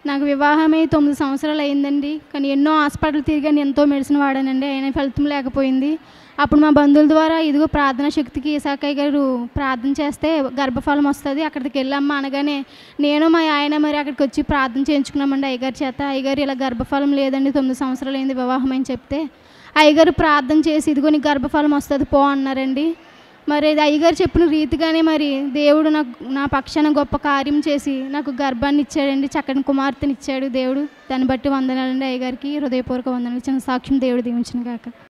నాకు వివాహమై తొమ్మిది సంవత్సరాలు అయిందండి కానీ ఎన్నో హాస్పిటల్ తిరిగాను ఎంతో మెడిసిన్ వాడానండి అయినా ఫలితం లేకపోయింది అప్పుడు మా బంధువుల ద్వారా ఇదిగో ప్రార్థన శక్తికి ఇసాకయ్య గారు ప్రార్థన చేస్తే గర్భఫలం వస్తుంది అక్కడికి వెళ్ళమ్మా అనగానే నేను మా ఆయన మరి అక్కడికి వచ్చి ప్రార్థన చేయించుకున్నామండి అయ్యగారి చేత అయ్యగారు ఇలా గర్భఫలం లేదండి తొమ్మిది సంవత్సరాలు అయింది వివాహం అని చెప్తే అయ్యగారు ప్రార్థన చేసి ఇదిగో నీకు గర్భఫలం వస్తుంది పో అన్నారండి మరి అది అయ్యగారు చెప్పిన రీతిగానే మరి దేవుడు నాకు నా పక్షాన గొప్ప కార్యం చేసి నాకు గర్భాన్ని ఇచ్చాడండి చక్కని కుమార్తెని ఇచ్చాడు దేవుడు దాన్ని బట్టి వందనాలండి అయ్యగారికి హృదయపూర్వక వందనాలు చిన్న సాక్ష్యం దేవుడు దీవించిన కాక